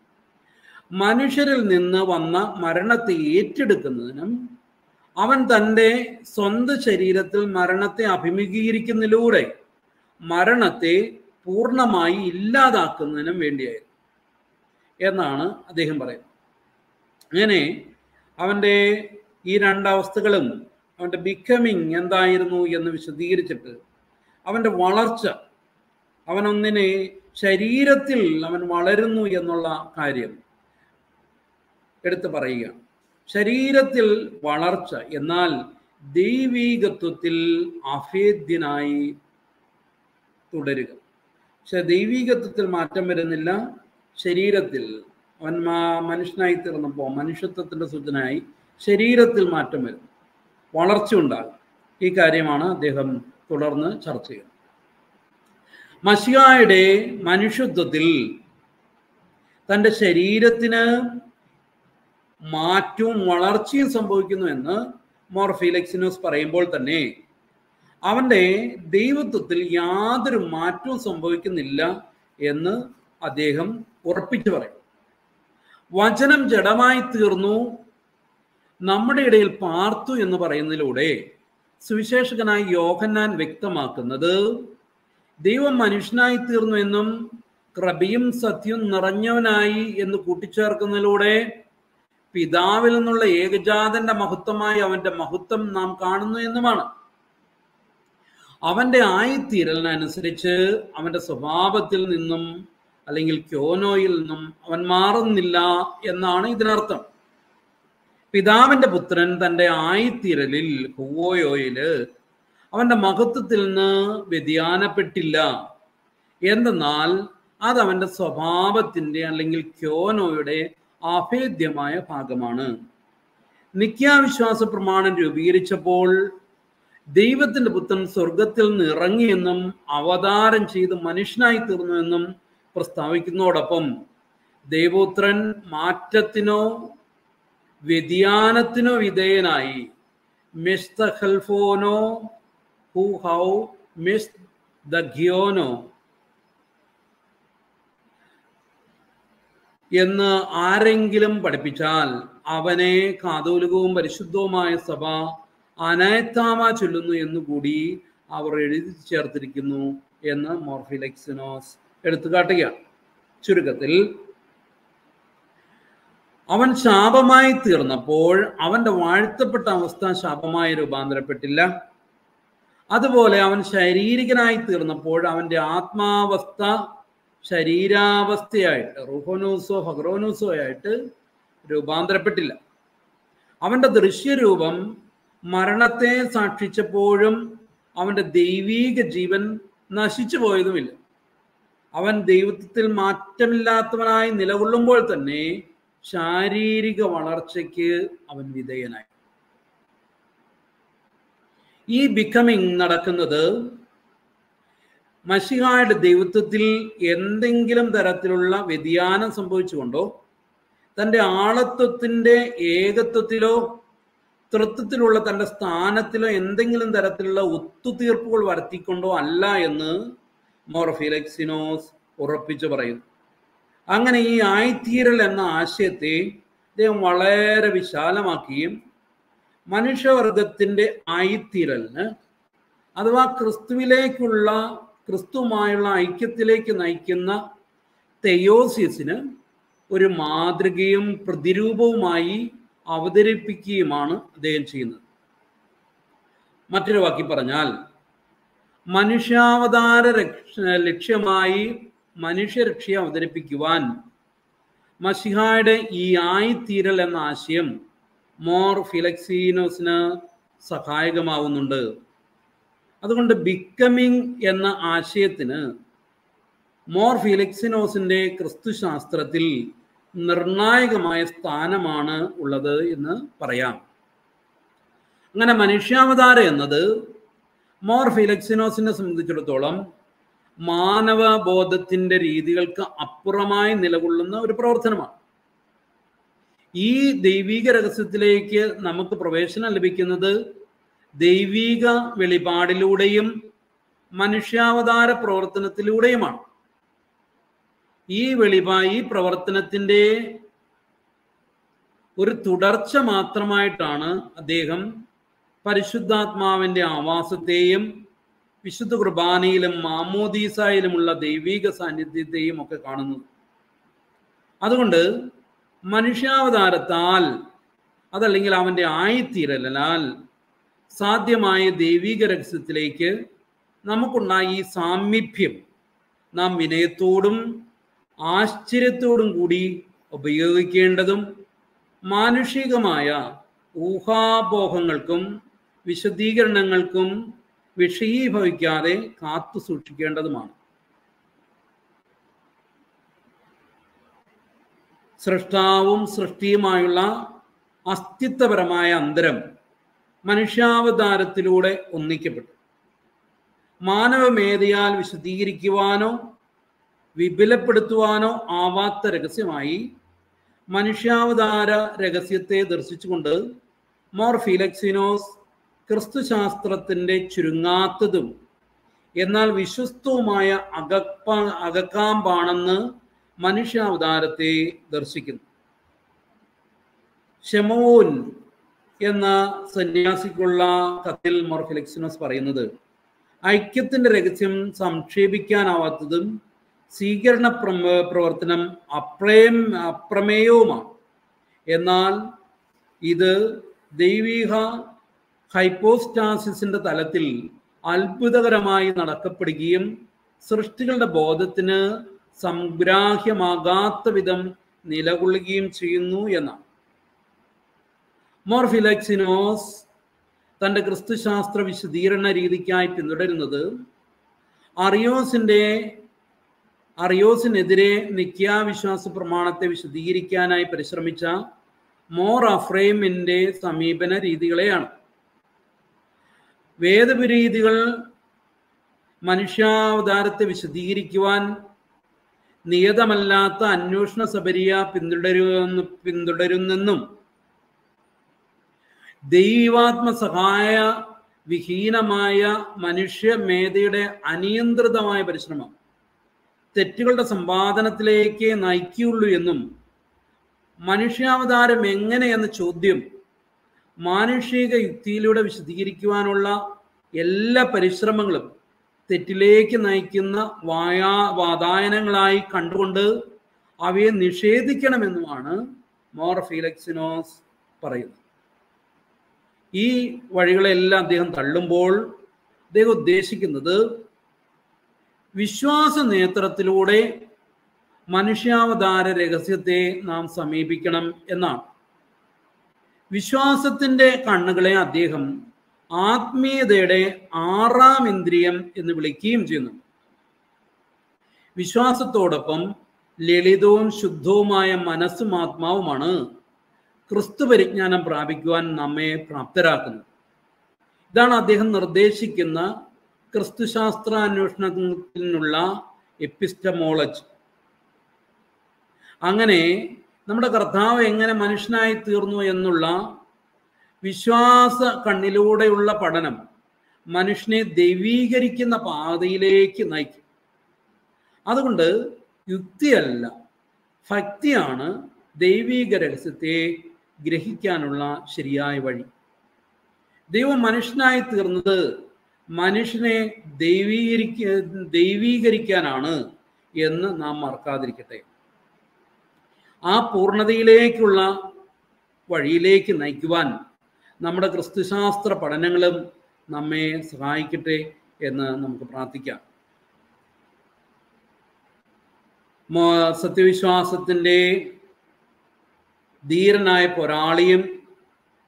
മനുഷ്യരിൽ നിന്ന് വന്ന മരണത്തെ ഏറ്റെടുക്കുന്നതിനും അവൻ തൻ്റെ സ്വന്തം ശരീരത്തിൽ മരണത്തെ അഭിമുഖീകരിക്കുന്നതിലൂടെ മരണത്തെ പൂർണ്ണമായി ഇല്ലാതാക്കുന്നതിനും വേണ്ടിയായിരുന്നു എന്നാണ് അദ്ദേഹം പറയുന്നത് അങ്ങനെ അവൻ്റെ ഈ രണ്ടവസ്ഥകളും അവൻ്റെ ബിക്കമിങ് എന്തായിരുന്നു എന്ന് വിശദീകരിച്ചിട്ട് അവൻ്റെ വളർച്ച അവനൊന്നിനെ ശരീരത്തിൽ അവൻ വളരുന്നു എന്നുള്ള കാര്യം എടുത്തു പറയുക ശരീരത്തിൽ വളർച്ച എന്നാൽ ദൈവീകത്വത്തിൽ അഭേദ്യനായി തുടരുക പക്ഷെ ദൈവീകത്വത്തിൽ മാറ്റം വരുന്നില്ല ശരീരത്തിൽ അവൻ മാ- മനുഷ്യനായി തീർന്നപ്പോൾ മനുഷ്യത്വത്തിന്റെ സൂചനയായി ശരീരത്തിൽ മാറ്റം വരും വളർച്ച ഉണ്ടാകും ഈ കാര്യമാണ് അദ്ദേഹം തുടർന്ന് ചർച്ച ചെയ്യുന്നത് മഷിയായുടെ മനുഷ്യത്വത്തിൽ തൻ്റെ ശരീരത്തിന് മാറ്റവും വളർച്ചയും സംഭവിക്കുന്നു എന്ന് മോർ ഫീലക്സിനോസ് പറയുമ്പോൾ തന്നെ അവന്റെ ദൈവത്വത്തിൽ യാതൊരു മാറ്റവും സംഭവിക്കുന്നില്ല എന്ന് അദ്ദേഹം ഉറപ്പിച്ചു പറയും വചനം ജഡമായി തീർന്നു നമ്മുടെ ഇടയിൽ പാർത്തു എന്ന് പറയുന്നതിലൂടെ സുവിശേഷകനായി യോഹന്നാൻ വ്യക്തമാക്കുന്നത് ദൈവം മനുഷ്യനായി തീർന്നു എന്നും കൃപയും സത്യവും നിറഞ്ഞവനായി എന്ന് കൂട്ടിച്ചേർക്കുന്നതിലൂടെ പിതാവിൽ നിന്നുള്ള ഏകജാതന്റെ മഹത്വമായി അവന്റെ മഹത്വം നാം കാണുന്നു എന്നുമാണ് അവന്റെ ആയിത്തീരലിനനുസരിച്ച് അവന്റെ സ്വഭാവത്തിൽ നിന്നും അല്ലെങ്കിൽ ക്യോനോയിൽ നിന്നും അവൻ മാറുന്നില്ല എന്നാണ് ഇതിനർത്ഥം പിതാവിന്റെ പുത്രൻ തന്റെ ആയിത്തീരലിൽ ഹുവോയോയില് അവന്റെ മഹത്വത്തിൽ നിന്ന് വ്യതിയാനപ്പെട്ടില്ല എന്തെന്നാൽ അത് അവന്റെ സ്വഭാവത്തിന്റെ അല്ലെങ്കിൽ ക്യോനോയുടെ അഭേദ്യമായ ഭാഗമാണ് നിത്യാവിശ്വാസ പ്രമാണം രൂപീകരിച്ചപ്പോൾ ദൈവത്തിന്റെ പുത്രൻ സ്വർഗത്തിൽ നിന്ന് ഇറങ്ങിയെന്നും അവതാരം ചെയ്ത് മനുഷ്യനായി തീർന്നുവെന്നും പ്രസ്താവിക്കുന്നതോടൊപ്പം ദൈവപുത്രൻ മാറ്റത്തിനോ വ്യതിയാനത്തിനോ വിധേയനായി മിസ്തഹൽഫോനോ ഹു ഹൗ മിസ് ദ ഗ്യോനോ എന്ന് ആരെങ്കിലും പഠിപ്പിച്ചാൽ അവനെ കാതോലികവും പരിശുദ്ധവുമായ സഭ അനയത്താമ ചൊല്ലുന്നു എന്നുകൂടി അവർ എഴുതി ചേർത്തിരിക്കുന്നു എന്ന് മോർഫിലെക്സിനോസ് എടുത്തു കാട്ടുകയാണ് ചുരുക്കത്തിൽ അവൻ ശാപമായി തീർന്നപ്പോൾ അവന്റെ വാഴ്ത്തപ്പെട്ട അവസ്ഥ ശാപമായി രൂപാന്തരപ്പെട്ടില്ല അതുപോലെ അവൻ ശാരീരികനായി തീർന്നപ്പോൾ അവന്റെ ആത്മാവസ്ഥ ശരീരാവസ്ഥയായിട്ട് റുഹോനൂസോ ഹഗ്രോനൂസോ ആയിട്ട് രൂപാന്തരപ്പെട്ടില്ല അവന്റെ ദൃശ്യരൂപം മരണത്തെ സാക്ഷിച്ചപ്പോഴും അവന്റെ ദൈവീക ജീവൻ നശിച്ചു പോയതുമില്ല അവൻ ദൈവത്വത്തിൽ മാറ്റമില്ലാത്തവനായി നിലകൊള്ളുമ്പോൾ തന്നെ ശാരീരിക വളർച്ചയ്ക്ക് അവൻ വിധേയനായി ഈ ബിക്കമിങ് നടക്കുന്നത് മഷിഹായുടെ ദൈവത്വത്തിൽ എന്തെങ്കിലും തരത്തിലുള്ള വ്യതിയാനം സംഭവിച്ചുകൊണ്ടോ തൻ്റെ ആളത്വത്തിൻ്റെ ഏകത്വത്തിലോ തൃത്വത്തിലുള്ള തൻ്റെ സ്ഥാനത്തിലോ എന്തെങ്കിലും തരത്തിലുള്ള ഒത്തുതീർപ്പുകൾ വരുത്തിക്കൊണ്ടോ അല്ല എന്ന് മോർ ഫിലക്സിനോസ് ഉറപ്പിച്ചു പറയുന്നു അങ്ങനെ ഈ ആയിത്തീരൽ എന്ന ആശയത്തെ അദ്ദേഹം വളരെ വിശാലമാക്കുകയും മനുഷ്യവർഗത്തിന്റെ ആയിത്തീരലിന് അഥവാ ക്രിസ്തുവിലേക്കുള്ള ക്രിസ്തുവുമായുള്ള ഐക്യത്തിലേക്ക് നയിക്കുന്ന തെയോസിയസിന് ഒരു മാതൃകയും പ്രതിരൂപവുമായി അവതരിപ്പിക്കുകയുമാണ് അദ്ദേഹം ചെയ്യുന്നത് മറ്റൊരു വാക്കി പറഞ്ഞാൽ മനുഷ്യാവതാര രക്ഷ ലക്ഷ്യമായി മനുഷ്യരക്ഷയെ അവതരിപ്പിക്കുവാൻ മസിഹായുടെ ഈ ആയിത്തീരൽ എന്ന ആശയം മോർ ഫിലക്സീനോസിന് സഹായകമാവുന്നുണ്ട് അതുകൊണ്ട് ബിക്കമിങ് എന്ന ആശയത്തിന് മോർ ഫിലിക്സിനോസിന്റെ ക്രിസ്തുശാസ്ത്രത്തിൽ നിർണായകമായ സ്ഥാനമാണ് ഉള്ളത് എന്ന് പറയാം അങ്ങനെ മനുഷ്യാവതാരം എന്നത് മോർ ഫിലക്സിനോസിനെ സംബന്ധിച്ചിടത്തോളം മാനവബോധത്തിന്റെ രീതികൾക്ക് അപ്പുറമായി നിലകൊള്ളുന്ന ഒരു പ്രവർത്തനമാണ് ഈ ദൈവിക രഹസ്യത്തിലേക്ക് നമുക്ക് പ്രവേശനം ലഭിക്കുന്നത് ദൈവിക വെളിപാടിലൂടെയും മനുഷ്യാവതാര പ്രവർത്തനത്തിലൂടെയുമാണ് ഈ വെളിപാ ഈ പ്രവർത്തനത്തിന്റെ ഒരു തുടർച്ച മാത്രമായിട്ടാണ് അദ്ദേഹം പരിശുദ്ധാത്മാവിന്റെ ആവാസത്തെയും വിശുദ്ധ കുർബാനയിലും മാമോദീസായിലുമുള്ള ദൈവിക സാന്നിധ്യത്തെയും ഒക്കെ കാണുന്നത് അതുകൊണ്ട് മനുഷ്യാവതാരത്താൽ അതല്ലെങ്കിൽ അവന്റെ ആയിത്തീരലാൽ സാധ്യമായ ദൈവിക രഹസ്യത്തിലേക്ക് നമുക്കുണ്ടായ ഈ സാമീപ്യം നാം വിനയത്തോടും ആശ്ചര്യത്തോടും കൂടി ഉപയോഗിക്കേണ്ടതും മാനുഷികമായ ഊഹാപോഹങ്ങൾക്കും വിശദീകരണങ്ങൾക്കും വിഷയീഭവിക്കാതെ കാത്തു സൂക്ഷിക്കേണ്ടതുമാണ് സൃഷ്ടാവും സൃഷ്ടിയുമായുള്ള അസ്തിത്വപരമായ അന്തരം മനുഷ്യാവതാരത്തിലൂടെ ഒന്നിക്കപ്പെട്ടു മാനവമേധയാൽ വിശദീകരിക്കുവാനോ വിപുലപ്പെടുത്തുവാനോ ആവാത്ത രഹസ്യമായി മനുഷ്യാവതാര രഹസ്യത്തെ ദർശിച്ചുകൊണ്ട് മോർ ഫിലക്സിനോസ് ക്രിസ്തുശാസ്ത്രത്തിന്റെ ചുരുങ്ങാത്തതും എന്നാൽ വിശ്വസ്തവുമായ അകപ്പ അകക്കാമ്പാണെന്ന് മനുഷ്യാവതാരത്തെ ദർശിക്കുന്നു ഷെമോൻ എന്ന സന്യാസിക്കുള്ള കത്തിൽ മോർ ഫിലക്സിനോസ് പറയുന്നത് ഐക്യത്തിന്റെ രഹസ്യം സംക്ഷേപിക്കാനാവാത്തതും സ്വീകരണ പ്രവർത്തനം അപ്രയം അപ്രമേയവുമാണ് എന്നാൽ ഇത് ദൈവിക ഹൈപ്പോസ്റ്റാസിസിന്റെ തലത്തിൽ അത്ഭുതകരമായി നടക്കപ്പെടുകയും സൃഷ്ടികളുടെ ബോധത്തിന് സംഗ്രാഹ്യമാകാത്ത വിധം നിലകൊള്ളുകയും ചെയ്യുന്നു എന്നാണ് മോർ ഫിലക്സിനോസ് തൻ്റെ ക്രിസ്തുശാസ്ത്ര വിശദീകരണ രീതിക്കായി പിന്തുടരുന്നത് അറിയോസിന്റെ അറിയോസിനെതിരെ നിത്യാവിശ്വാസ പ്രമാണത്തെ വിശദീകരിക്കാനായി പരിശ്രമിച്ച മോർ അഫ്രൈമിന്റെ സമീപന രീതികളെയാണ് വേദപുരീതികൾ മനുഷ്യാവതാരത്തെ വിശദീകരിക്കുവാൻ നിയതമല്ലാത്ത അന്വേഷണ സബരിയ പിന്തുടരുന്ന പിന്തുടരുന്നെന്നും ദൈവാത്മ സഹായ വിഹീനമായ മനുഷ്യമേധയുടെ അനിയന്ത്രിതമായ പരിശ്രമം തെറ്റുകളുടെ സമ്പാദനത്തിലേക്ക് നയിക്കുള്ളൂ എന്നും മനുഷ്യാവതാരം എങ്ങനെയെന്ന ചോദ്യം മാനുഷിക യുക്തിയിലൂടെ വിശദീകരിക്കുവാനുള്ള എല്ലാ പരിശ്രമങ്ങളും തെറ്റിലേക്ക് നയിക്കുന്ന വായാ വാതായനങ്ങളായി കണ്ടുകൊണ്ട് അവയെ നിഷേധിക്കണമെന്നുമാണ് മോർ ഫീലക്സിനോസ് പറയുന്നത് ഈ വഴികളെല്ലാം അദ്ദേഹം തള്ളുമ്പോൾ അദ്ദേഹം ഉദ്ദേശിക്കുന്നത് വിശ്വാസ നേത്രത്തിലൂടെ മനുഷ്യാവതാര രഹസ്യത്തെ നാം സമീപിക്കണം എന്നാണ് വിശ്വാസത്തിന്റെ കണ്ണുകളെ അദ്ദേഹം ആത്മീയതയുടെ ആറാം ഇന്ദ്രിയം എന്ന് വിളിക്കുകയും ചെയ്യുന്നു വിശ്വാസത്തോടൊപ്പം ലളിതവും ശുദ്ധവുമായ മനസ്സും ആത്മാവുമാണ് ക്രിസ്തു പരിജ്ഞാനം പ്രാപിക്കുവാൻ നമ്മെ പ്രാപ്തരാക്കുന്നത് ഇതാണ് അദ്ദേഹം നിർദ്ദേശിക്കുന്ന ക്രിസ്തുശാസ്ത്രാന്വേഷണത്തിനുള്ള എപ്പിസ്റ്റമോളജി അങ്ങനെ നമ്മുടെ കർത്താവ് എങ്ങനെ മനുഷ്യനായി തീർന്നു എന്നുള്ള വിശ്വാസ കണ്ണിലൂടെയുള്ള പഠനം മനുഷ്യനെ ദൈവീകരിക്കുന്ന പാതയിലേക്ക് നയിക്കും അതുകൊണ്ട് യുക്തിയല്ല ഭക്തിയാണ് ദൈവീക രഹസ്യത്തെ ഗ്രഹിക്കാനുള്ള ശരിയായ വഴി ദൈവം മനുഷ്യനായി തീർന്നത് മനുഷ്യനെ ദൈവീകരിക്ക ദൈവീകരിക്കാനാണ് എന്ന് നാം മറക്കാതിരിക്കട്ടെ ആ പൂർണ്ണതയിലേക്കുള്ള വഴിയിലേക്ക് നയിക്കുവാൻ നമ്മുടെ ക്രിസ്തുശാസ്ത്ര പഠനങ്ങളും നമ്മെ സഹായിക്കട്ടെ എന്ന് നമുക്ക് പ്രാർത്ഥിക്കാം സത്യവിശ്വാസത്തിൻ്റെ ധീരനായ പോരാളിയും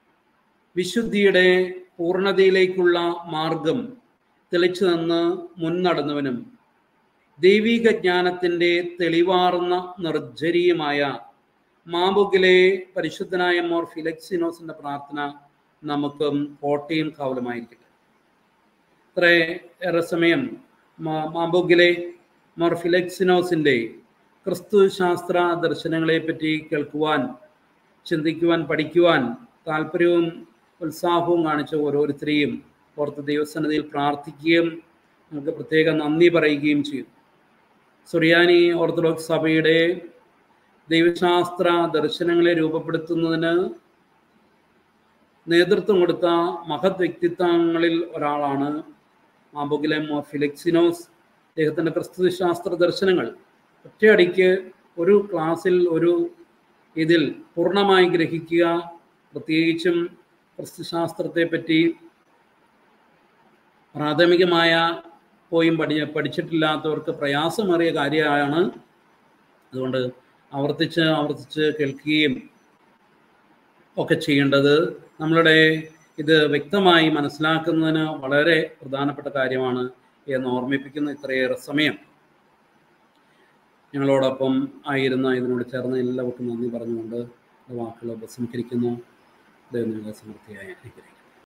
വിശുദ്ധിയുടെ പൂർണ്ണതയിലേക്കുള്ള മാർഗം തെളിച്ചു നിന്ന് മുന്നടന്നവനും ദൈവിക ജ്ഞാനത്തിൻ്റെ തെളിവാർന്ന നിർജ്ജരീയമായ മാബുക്കിലെ പരിശുദ്ധനായ മോർ ഫിലക്സിനോസിന്റെ പ്രാർത്ഥന നമുക്കും കോട്ടയും കാവലുമായിരിക്കട്ടെ ഇത്രയേറെ സമയം മാബുക്കിലെ മോർ ഫിലക്സിനോസിന്റെ ക്രിസ്തു ശാസ്ത്ര ദർശനങ്ങളെ പറ്റി കേൾക്കുവാൻ ചിന്തിക്കുവാൻ പഠിക്കുവാൻ താല്പര്യവും ഉത്സാഹവും കാണിച്ച ഓരോരുത്തരെയും പുറത്ത് ദൈവസന്നിധിയിൽ പ്രാർത്ഥിക്കുകയും നമുക്ക് പ്രത്യേക നന്ദി പറയുകയും ചെയ്യും സുറിയാനി ഓർത്തഡോക്സ് സഭയുടെ ദൈവശാസ്ത്ര ദർശനങ്ങളെ രൂപപ്പെടുത്തുന്നതിന് നേതൃത്വം കൊടുത്ത മഹത് വ്യക്തിത്വങ്ങളിൽ ഒരാളാണ് മാബുഗിലെ ഫിലിക്സിനോസ് അദ്ദേഹത്തിൻ്റെ ക്രിസ്തുശാസ്ത്ര ദർശനങ്ങൾ ഒറ്റയടിക്ക് ഒരു ക്ലാസ്സിൽ ഒരു ഇതിൽ പൂർണ്ണമായി ഗ്രഹിക്കുക പ്രത്യേകിച്ചും ക്രിസ്തുശാസ്ത്രത്തെ പറ്റി പ്രാഥമികമായ പോയും പഠി പഠിച്ചിട്ടില്ലാത്തവർക്ക് പ്രയാസമേറിയ കാര്യമാണ് അതുകൊണ്ട് ആവർത്തിച്ച് ആവർത്തിച്ച് കേൾക്കുകയും ഒക്കെ ചെയ്യേണ്ടത് നമ്മളുടെ ഇത് വ്യക്തമായി മനസ്സിലാക്കുന്നതിന് വളരെ പ്രധാനപ്പെട്ട കാര്യമാണ് എന്ന് ഓർമ്മിപ്പിക്കുന്ന ഇത്രയേറെ സമയം ഞങ്ങളോടൊപ്പം ആയിരുന്ന ഇതിനോട് ചേർന്ന് എല്ലാവർക്കും നന്ദി പറഞ്ഞുകൊണ്ട് വാക്കുകൾ ഉപസംഹരിക്കുന്നു ദൈവം നിങ്ങളെ സമൃദ്ധിയായി അനുഗ്രഹിക്കും